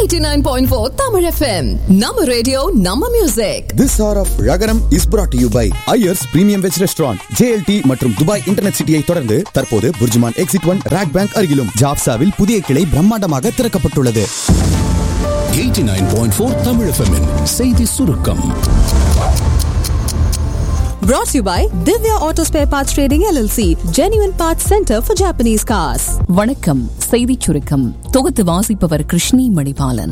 89.4 Tamil FM. Nama radio, Nama music. This hour of Ragaram is brought to you by Ayers Premium Veg Restaurant, JLT மற்றும் Dubai internet சிட்டியை தொடர்ந்து தற்போது BurJuman exit one RAK bank அருகிலும் ஜாப்சாவில் புதிய கிளை பிரம்மாண்டமாக திறக்கப்பட்டுள்ளது 89.4 Tamil FM -இன் செய்தி சுருக்கம் Brought to you by Divya Auto Spare Parts Trading LLC, Genuine Parts Center for Japanese Cars. வணக்கம் செய்திச் சுருக்கம் தொகுத்து வாசிப்பவர் கிருஷ்ணி மணிபாலன்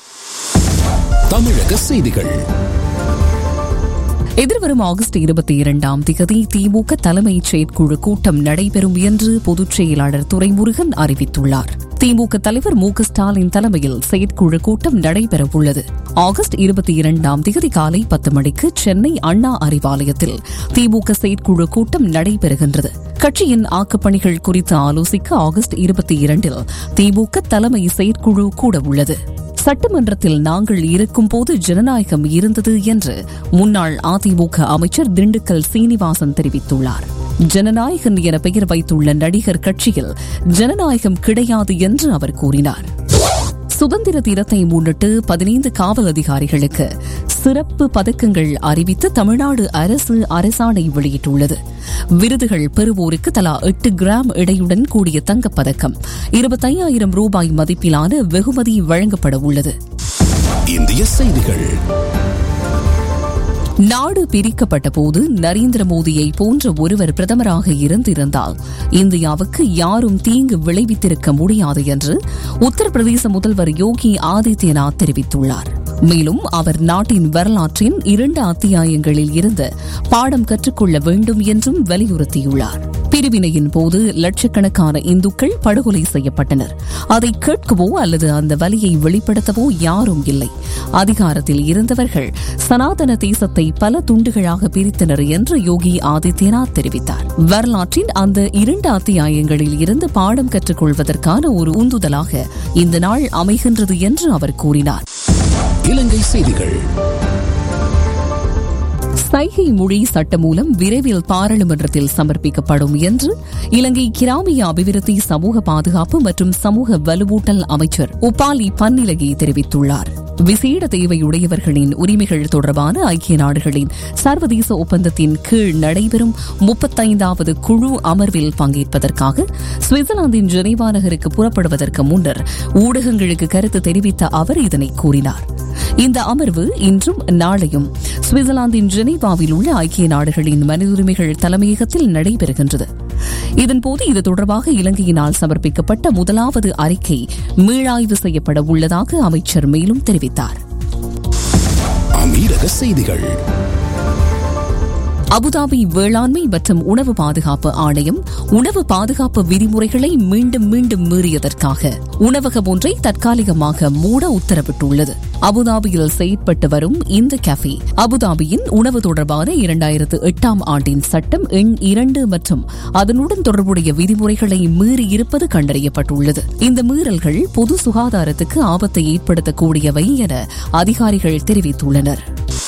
தமிழக செய்திகள் எதிர்வரும் ஆகஸ்ட் இருபத்தி இரண்டாம் திகதி திமுக தலைமைச் செயற்குழு கூட்டம் நடைபெறும் என்று பொதுச் செயலாளர் துரைமுருகன் அறிவித்துள்ளார் திமுக தலைவர் மு க ஸ்டாலின் தலைமையில் செயற்குழு கூட்டம் நடைபெறவுள்ளது ஆகஸ்ட் இருபத்தி இரண்டாம் திகதி காலை பத்து மணிக்கு சென்னை அண்ணா அறிவாலயத்தில் திமுக செயற்குழு கூட்டம் நடைபெறுகின்றது கட்சியின் ஆக்கப்பணிகள் குறித்து ஆலோசிக்க ஆகஸ்ட் இருபத்தி இரண்டில் திமுக தலைமை செயற்குழு கூட உள்ளது சட்டமன்றத்தில் நாங்கள் இருக்கும்போது ஜனநாயகம் இருந்தது என்று முன்னாள் அதிமுக அமைச்சர் திண்டுக்கல் சீனிவாசன் தெரிவித்துள்ளார் ஜனநாயகன் என பெயர் வைத்துள்ள நடிகர் கட்சியில் ஜனநாயகம் கிடையாது என்று அவர் கூறினார் சுதந்திர தினத்தை முன்னிட்டு பதினைந்து காவல் அதிகாரிகளுக்கு சிறப்பு பதக்கங்கள் அறிவித்து தமிழ்நாடு அரசு அரசாணை வெளியிட்டுள்ளது விருதுகள் பெறுவோருக்கு தலா எட்டு கிராம் எடையுடன் கூடிய தங்கப்பதக்கம் இருபத்தையாயிரம் ரூபாய் மதிப்பிலான வெகுமதி வழங்கப்பட உள்ளது இந்திய செய்திகள் நாடு பிரிக்கப்பட்ட போது நரேந்திர மோடியை போன்ற ஒருவர் பிரதமராக இருந்திருந்தால் இந்தியாவுக்கு யாரும் தீங்கு விளைவித்திருக்க முடியாது என்று உத்தரப்பிரதேச முதல்வர் யோகி ஆதித்யநாத் தெரிவித்துள்ளார் மேலும் அவர் நாட்டின் வரலாற்றின் இரண்டு அத்தியாயங்களில் இருந்து பாடம் கற்றுக்கொள்ள வேண்டும் என்றும் வலியுறுத்தியுள்ளார் பிரிவினையின் போது லட்சக்கணக்கான இந்துக்கள் படுகொலை செய்யப்பட்டனர் அதை கேட்கவோ அல்லது அந்த வலியை வெளிப்படுத்தவோ யாரும் இல்லை அதிகாரத்தில் இருந்தவர்கள் சனாதன தேசத்தை பல துண்டுகளாக பிரித்தனர் என்று யோகி ஆதித்யநாத் தெரிவித்தார் வரலாற்றின் அந்த இரண்டு அத்தியாயங்களில் இருந்து பாடம் கற்றுக்கொள்வதற்கான ஒரு உந்துதலாக இந்த நாள் அமைகின்றது என்று அவர் கூறினார் இலங்கை செய்திகள் சைகை மொழி சட்டமூலம் விரைவில் பாராளுமன்றத்தில் சமர்ப்பிக்கப்படும் என்று இலங்கை கிராமிய அபிவிருத்தி சமூக பாதுகாப்பு மற்றும் சமூக வலுவூட்டல் அமைச்சர் உபாலி பன்னிலகி தெரிவித்துள்ளார் விசேட தேவையுடையவர்களின் உரிமைகள் தொடர்பான ஐக்கிய நாடுகளின் சர்வதேச ஒப்பந்தத்தின் கீழ் நடைபெறும் முப்பத்தைந்தாவது குழு அமர்வில் பங்கேற்பதற்காக சுவிட்சர்லாந்தின் ஜெனீவா நகருக்கு புறப்படுவதற்கு முன்னர் ஊடகங்களுக்கு கருத்து தெரிவித்த அவர் இதனை கூறினார் இந்த அமர்வு இன்றும் நாளையும் சுவிட்சர்லாந்தின் ஜெனீவாவில் உள்ள ஐக்கிய நாடுகளின் மனித உரிமைகள் தலைமையகத்தில் நடைபெறுகின்றது இதன்போது இது தொடர்பாக இலங்கையினால் சமர்ப்பிக்கப்பட்ட முதலாவது அறிக்கை மீளாய்வு செய்யப்பட உள்ளதாக அமைச்சர் மேலும் தெரிவித்தார் அமீரக செய்திகள் அபுதாபி வேளாண்மை மற்றும் உணவு பாதுகாப்பு ஆணையம் உணவு பாதுகாப்பு விதிமுறைகளை மீண்டும் மீண்டும் மீறியதற்காக உணவகம் ஒன்றை தற்காலிகமாக மூட உத்தரவிட்டுள்ளது அபுதாபியில் செயற்பட்டு வரும் இந்த கேஃபே அபுதாபியின் உணவு தொடர்பான இரண்டாயிரத்து எட்டாம் ஆண்டின் சட்டம் எண் இரண்டு மற்றும் அதனுடன் தொடர்புடைய விதிமுறைகளை மீறியிருப்பது கண்டறியப்பட்டுள்ளது இந்த மீறல்கள் பொது சுகாதாரத்துக்கு ஆபத்தை ஏற்படுத்தக்கூடியவை என அதிகாரிகள் தெரிவித்துள்ளனர்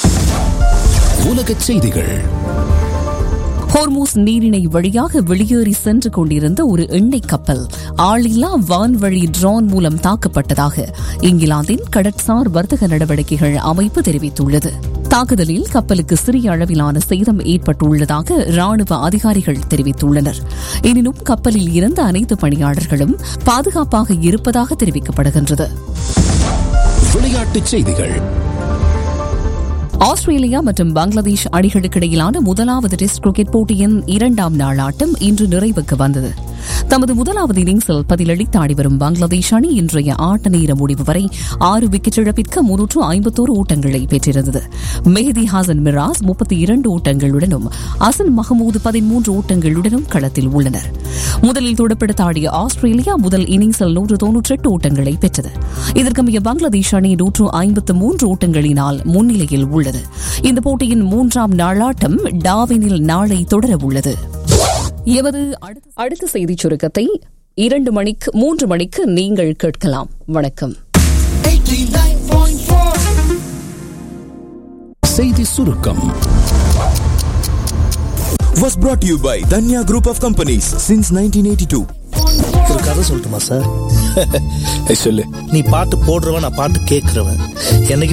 உலகச் செய்திகள் ஹோர்மூஸ் நீரிணை வழியாக வெளியேறி சென்று கொண்டிருந்த ஒரு எண்ணெய் கப்பல் ஆளில்லா வான்வழி ட்ரோன் மூலம் தாக்கப்பட்டதாக இங்கிலாந்தின் கடற்சார் வர்த்தக நடவடிக்கைகள் அமைப்பு தெரிவித்துள்ளது தாக்குதலில் கப்பலுக்கு சிறிய அளவிலான சேதம் ஏற்பட்டுள்ளதாக ராணுவ அதிகாரிகள் தெரிவித்துள்ளனர் எனினும் கப்பலில் இருந்த அனைத்து பணியாளர்களும் பாதுகாப்பாக இருப்பதாக தெரிவிக்கப்படுகின்றது விளையாட்டுச் செய்திகள் ஆஸ்திரேலியா மற்றும் பங்களாதேஷ் அணிகளுக்கு இடையிலான முதலாவது டெஸ்ட் கிரிக்கெட் போட்டியின் இரண்டாம் நாள் ஆட்டம் இன்று நிறைவுக்கு வந்தது தமது முதலாவது இன்னிங்ஸில் பதிலளித்து ஆடிவரும் பங்களாதேஷ் அணி இன்றைய ஆட்ட நேர முடிவு வரை ஆறு விக்கெட் இழப்பிற்கு முன்னூற்று ஐம்பத்தோரு ஓட்டங்களை பெற்றிருந்தது மெஹதி ஹாசன் மிராஸ் முப்பத்தி இரண்டு ஓட்டங்களுடனும் அசன் மஹமூது பதிமூன்று ஓட்டங்களுடனும் களத்தில் உள்ளனர் முதலில் துடுப்படுத்த ஆடிய ஆஸ்திரேலியா முதல் இன்னிங்ஸில் நூற்று தொன்னூற்றி எட்டு ஓட்டங்களை பெற்றது இதற்கமைய பங்களாதேஷ் அணி நூற்று ஐம்பத்து மூன்று ஓட்டங்களினால் முன்னிலையில் உள்ளது இந்த போட்டியின் மூன்றாம் நாளாட்டம் டாவினில் நாளை தொடர உள்ளது எமது அடுத்த செய்திச் சுருக்கத்தை இரண்டு மணிக்கு மூன்று மணிக்கு நீங்கள் கேட்கலாம் வணக்கம் செய்தி சுருக்கம் Was brought to you by Danya Group of Companies since 1982. ஒரு கதை சொல்லட்டுமா சார் சொல்லு நீ பாட்டு போடுறவன் நான் பாட்டு கேட்கறவன் என்னைக்கு